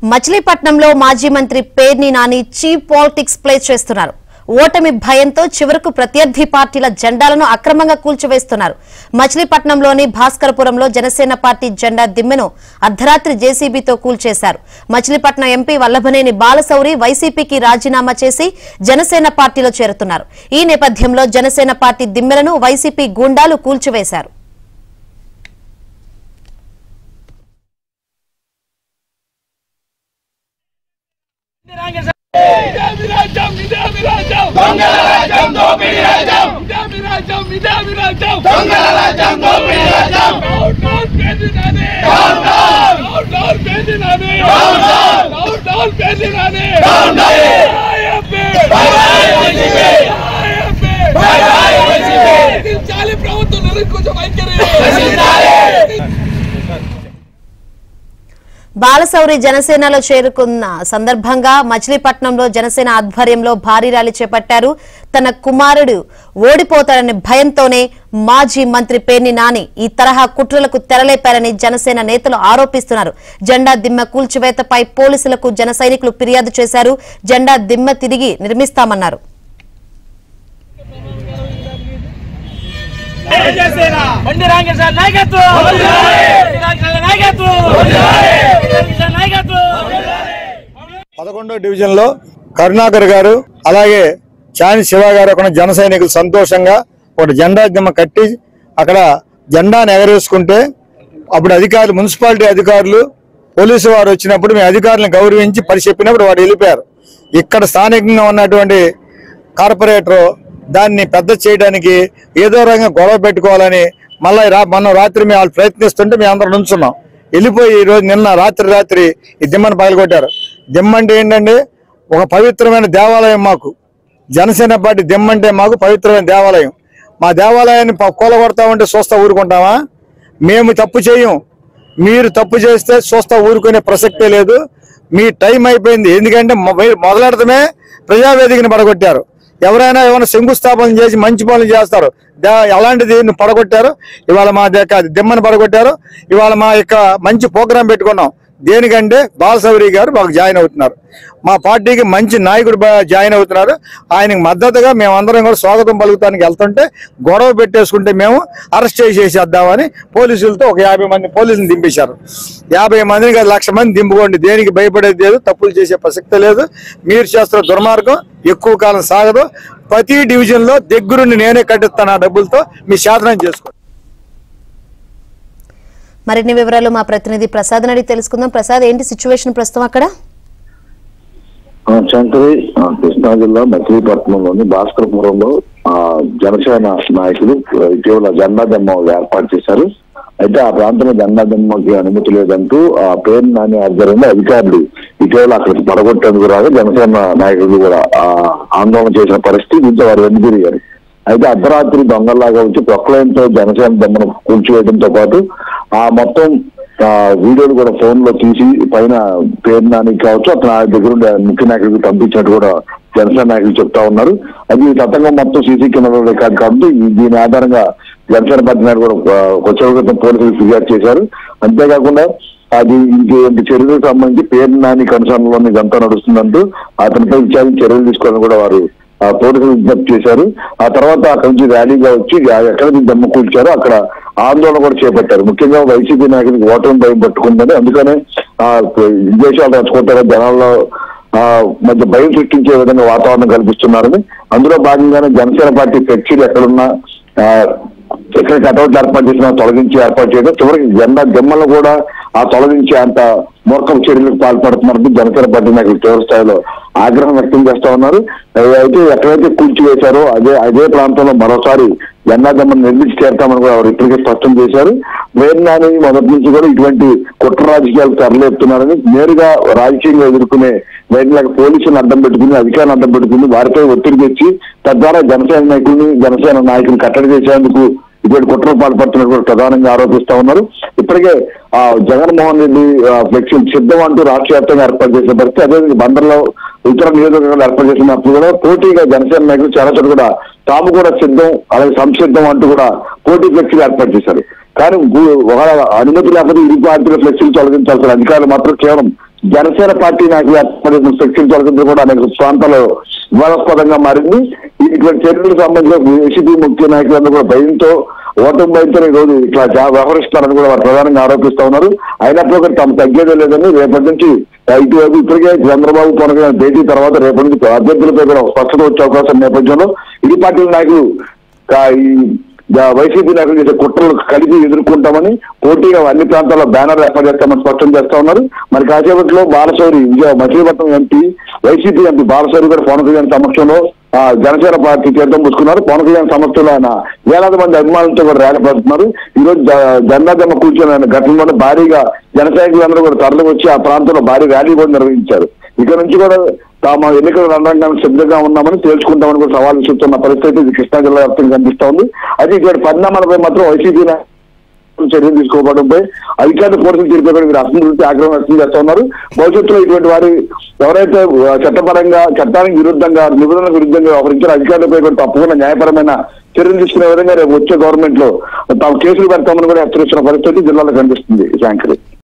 మచిలీపట్నంలో మాజీ మంత్రి Perni Nani cheap politics play చేస్తున్నారు ఓటమి భయంతో చివరకు ప్రత్యర్థి పార్టీల జెండాలను అక్రమంగా కూల్చివేస్తున్నారు మచిలీపట్నంలోని భాస్కరపురంలో జనసేన పార్టీ జెండా దిమ్మెను అర్ధరాత్రి జేసీబీతో కూల్చేశారు మచిలీపట్నం ఎంపీ వల్లభనేని బాలశౌరి వైసీపీకి రాజీనామా చేసి జనసేన పార్టీలో చేరుతున్నారు ఈ నేపథ్యంలో జనసేన పార్టీ దిమ్మెలను వైసీపీ గూండాలు కూల్చివేశారు విరాజం ఇదే విరాజం దొంగల రాజ్యం దోపిడి రాజ్యం ఇదే విరాజం ఇదే విరాజం దొంగల రాజ్యం దోపిడి రాజ్యం డౌన్ డౌన్ పేదినానే డౌన్ డౌన్ డౌన్ డౌన్ పేదినానే డౌన్ డౌన్ డౌన్ డౌన్ పేదినానే డౌన్ డౌన్ ఐఎఫ్ఏ బై బై వైసీపీ ఐఎఫ్ఏ బై బై వైసీపీ చాలి ప్రభుత్వం నిరంకుశ వైఖరి బాలశౌరి జనసేనలో చేరుకున్న సందర్భంగా మచిలీపట్నంలో జనసేన ఆధ్వర్యంలో భారీ ర్యాలీ చేపట్టారు తన కుమారుడు ఓడిపోతాడనే భయంతోనే మాజీ మంత్రి పేర్ని నాని ఈ తరహా కుట్రలకు తెరలేపారని జనసేన నేతలు ఆరోపిస్తున్నారు జెండా దిమ్మ కూల్చివేతపై పోలీసులకు జన సైనికులు ఫిర్యాదు చేశారు జెండా దిమ్మ తిరిగి నిర్మిస్తామన్నారు బండి రాంగేశ్వర నాయకత్వం బండి రాంగేశ్వర నాయకత్వం బండి రాంగేశ్వర నాయకత్వం పదకొండో డివిజన్ లో కరుణాకర్ గారు అలాగే చాని శివ గారు ఒక జన సైనికులు సంతోషంగా ఒక జెండా దిమ్మ కట్టి అక్కడ జెండాను ఎగరేసుకుంటే అప్పుడు అధికారులు మున్సిపాలిటీ అధికారులు పోలీసు వారు వచ్చినప్పుడు మీ అధికారులను గౌరవించి పని చెప్పినప్పుడు వాడు వెళ్ళిపోయారు ఇక్కడ స్థానికంగా ఉన్నటువంటి కార్పొరేటర్ దాన్ని పెద్ద చేయడానికి ఏదో రకంగా గొడవ పెట్టుకోవాలని మళ్ళీ రా మొన్న రాత్రి మేము వాళ్ళు ప్రయత్నిస్తుంటే మేము అందరం నుంచున్నాం వెళ్ళిపోయి ఈ రోజు నిన్న రాత్రి రాత్రి ఈ దిమ్మని పగలగొట్టారు దిమ్మ అంటే ఏంటండి ఒక పవిత్రమైన దేవాలయం మాకు జనసేన పార్టీ దిమ్మ అంటే మాకు పవిత్రమైన దేవాలయం మా దేవాలయాన్ని ప- కూలగొడతా ఉంటే చూస్తా ఊరుకుంటామా మేము తప్పు చేయం మీరు తప్పు చేస్తే చూస్తా ఊరుకునే ప్రసక్తే లేదు మీ టైం అయిపోయింది ఎందుకంటే మొ- మీరు మొదలెడతమే ప్రజావేదికని పడగొట్టారు ఎవరైనా ఏమైనా శంకుస్థాపన చేసి మంచి పనులు చేస్తారు దా- అలాంటిది నువ్వు పడగొట్టారు ఇవాళ మా యొక్క దిమ్మని పడగొట్టారు ఇవాళ మా యొక్క మంచి ప్రోగ్రాం పెట్టుకున్నాం దేనికంటే బాలసౌరి గారు మాకు జాయిన్ అవుతున్నారు మా పార్టీకి మంచి నాయకుడు బా- జాయిన్ అవుతున్నారు ఆయనకు మద్దతుగా మేమందరం కూడా స్వాగతం పలుకుతానికి వెళ్తుంటే గొడవ పెట్టేసుకుంటే మేము అరెస్ట్ చేసేసేద్దామని పోలీసులతో ఒక యాభై మంది పోలీసులు దింపేశారు యాభై మందిని కాదు లక్ష మంది దింపుకోండి దేనికి భయపడేది లేదు తప్పులు చేసే ప్రసక్తి లేదు మీరు చేస్తున్న దుర్మార్గం ఎక్కువ కాలం సాగదు ప్రతి డివిజన్ లో దగ్గరుండి నేనే కట్టిస్తాను ఆ డబ్బులతో మీ శాసనం చేసుకోండి మరిన్ని వివరాలు మా ప్రతినిధి ప్రసాద్ అడిగి తెలుసుకుందాం ప్రసాద్ ఏంటి సిచ్యువేషన్ ప్రస్తుతం అక్కడ ఆ, శంకరి ఆ, కృష్ణా జిల్లా మచిలీపట్నంలోని భాస్కరపురంలో ఆ, జనసేన నాయకులు ఆ, ఇటీవల జెండా దమ్మ ఏర్పాటు చేశారు అయితే ఆ ప్రాంతంలో జెండా దమ్మకి అనుమతి లేదంటూ ఆ పేరు నాని ఆధ్వర్యంలో అధికారులు ఇటీవల అక్కడికి పడగొట్టేందుకు రాగా జనసేన నాయకులు కూడా ఆ, ఆందోళన చేసిన పరిస్థితి దీంతో వారు వెనుదిరిగారు అయితే అర్ధరాత్రి దొంగల్లాగా వచ్చి ప్రొక్లైన్తో జనసేన దమ్మను కూల్చివేయడంతో పాటు ఆ మొత్తం ఆ వీడియోలు కూడా ఫోన్ లో తీసి పైన పేరు నానికి కావచ్చు అతను ఆ దగ్గర ఉండే ముఖ్య నాయకుడికి పంపించినట్టు కూడా జనసేన నాయకులు చెప్తా ఉన్నారు అది ఈ తతంగం మొత్తం సీసీ కెమెరా రికార్డు కాబట్టి ఈ- దీని ఆధారంగా జనసేన పార్టీ నాయకులు కూడా వచ్చే క్రితం పోలీసులు ఫిర్యాదు చేశారు అంతేకాకుండా అది ఇంకేంటి చర్యలకు సంబంధించి పేరు నాని కనుసరణలోని ఇదంతా నడుస్తుందంటూ అతనిపై విచారించి చర్యలు తీసుకోవాలని కూడా వారు ఆ పోలీసులు విజ్ఞప్తి చేశారు ఆ తర్వాత అక్కడి నుంచి ర్యాలీగా వచ్చి ఆ ఎక్కడ నుంచి దమ్మ కూల్చారో అక్కడ ఆందోళన కూడా చేపట్టారు ముఖ్యంగా వైసీపీ నాయకుడికి ఓటమి భయం పట్టుకుందని అందుకనే ఆ విదేశాలు రచ్చుకుంటారా జనాల్లో ఆ మధ్య భయం సృష్టించే విధంగా వాతావరణం కల్పిస్తున్నారని అందులో భాగంగానే జనసేన పార్టీ ఫ్లెక్సీలు ఎక్కడున్నా ఆ, ఎక్కడ కటౌట్లు ఏర్పాటు చేసినా తొలగించి ఏర్పాటు చేయడం చివరికి జెండా దెమ్మలను కూడా ఆ తొలగించి అంత మూర్ఖం చర్యలకు పాల్పడుతున్నారని జనసేన పార్టీ నాయకులు తీవ్ర స్థాయిలో ఆగ్రహం వ్యక్తం చేస్తా ఉన్నారు అయితే ఎక్కడైతే కూల్చివేశారో అదే అదే ప్రాంతంలో మరోసారి జెండా దమ్మను నిర్మించి చేరతామని కూడా వారు ఇప్పటికే స్పష్టం చేశారు వేర్నాని మొదటి నుంచి కూడా ఇటువంటి కుట్ర రాజకీయాలు తరలిస్తున్నారని నేరుగా రాజకీయంగా ఎదుర్కొనే వేర్నాకి పోలీసులను అడ్డం పెట్టుకుని అధికారులను అడ్డం పెట్టుకుని వారిపై ఒత్తిడి తెచ్చి తద్వారా జనసేన నాయకుల్ని జనసేన నాయకులు కట్టడి చేసేందుకు ఇటువంటి కుట్రలు పాల్పడుతున్నట్టు కూడా ప్రధానంగా ఆరోపిస్తా ఉన్నారు ఇప్పటికే ఆ జగన్మోహన్ రెడ్డి ఆ, ఫ్లెక్సీ సిద్ధం అంటూ రాష్ట్ర వ్యాప్తంగా ఏర్పాటు చేసిన పరిస్థితి అదేవిధంగా బందర్లో ఇతర నియోజకవర్గాలు ఏర్పాటు చేసినప్పుడు కూడా పోటీగా జనసేన నాయకులు చాలా చోట్ల కూడా తాము కూడా సిద్ధం అలాగే సంసిద్ధం అంటూ కూడా పోటీ ఫ్లెక్సీలు ఏర్పాటు చేశారు కానీ గు- ఒక అనుమతి లేకపోతే ఇరు పార్టీల ఫ్లెక్సీలు తొలగించాల్సిన అధికారులు మాత్రం కేవలం జనసేన పార్టీ నాయకులు ఏర్పడిన శక్తులు తొలగించడం కూడా అనేక ప్రాంతాల్లో వివాదాస్పదంగా మారింది ఇటువంటి చర్యలకు సంబంధించిన వైసీపీ ముఖ్య నాయకులందరూ కూడా భయంతో ఓటమి భయంతో ఈ రోజు ఇట్లా జా- వ్యవహరిస్తున్నారని కూడా వారు ప్రధానంగా ఆరోపిస్తా ఉన్నారు అయినప్పుడు కూడా తాము తగ్గేదే లేదని రేపటి నుంచి ఆ, ఇటువైపు ఇప్పటికే చంద్రబాబు పవన్ కళ్యాణ్ భేటీ తర్వాత రేపటి నుంచి అభ్యర్థులపై కూడా స్పష్టత వచ్చే అవకాశం నేపథ్యంలో ఇరు పార్టీల నాయకులు కా- ఈ గా- వైసీపీ నాయకులు చేసే కుట్రలు కలిపి ఎదుర్కొంటామని పోటీగా అన్ని ప్రాంతాల్లో బ్యానర్ ఏర్పాటు చేస్తామని స్పష్టం చేస్తా ఉన్నారు మరి కాసేపట్లో బాలశౌరి విజయ మచిలీపట్నం ఎంపీ వైసీపీ ఎంపీ బాలశౌరి కూడా పవన్ కళ్యాణ్ సమక్షంలో ఆ జనసేన పార్టీ తీర్థం పుచ్చుకున్నారు పవన్ కళ్యాణ్ సమక్షంలో ఆయన వేలాది మంది అభిమానులతో కూడా ర్యాలీ పడుతున్నారు ఈ రోజు జ- జెండా జమ్మ కూర్చొని ఆయన ఘటనలో భారీగా జన సైనికులందరూ కూడా తరలి వచ్చి ఆ ప్రాంతంలో భారీ ర్యాలీ కూడా నిర్వహించారు ఇక్కడ నుంచి కూడా తాము ఎన్నికల రణరంగానికి సిద్ధంగా ఉన్నామని తేల్చుకుంటామని కూడా సవాల్ విసురుతున్న పరిస్థితి ఇది కృష్ణా జిల్లా వ్యాప్తంగా కనిపిస్తా ఉంది అయితే ఇటువంటి పరిణామాలపై మాత్రం వైసీపీ నాయకులు చర్యలు తీసుకోవడంపై అధికారులు పోలీసులు తీరుపై కూడా వీరు అసంతృప్తి ఆగ్రహం వ్యక్తం చేస్తా ఉన్నారు భవిష్యత్తులో ఇటువంటి వారి ఎవరైతే ఆ, చట్టపరంగా చట్టానికి విరుద్ధంగా నిబంధనలకు విరుద్ధంగా వ్యవహరించారో అధికారులపై కూడా తప్పకుండా న్యాయపరమైన చర్యలు తీసుకునే విధంగా రేపు వచ్చే గవర్నమెంట్ లో తాము కేసులు పెడతామని కూడా హెచ్చరిస్తున్న పరిస్థితి జిల్లాలో కనిపిస్తుంది శాంకరి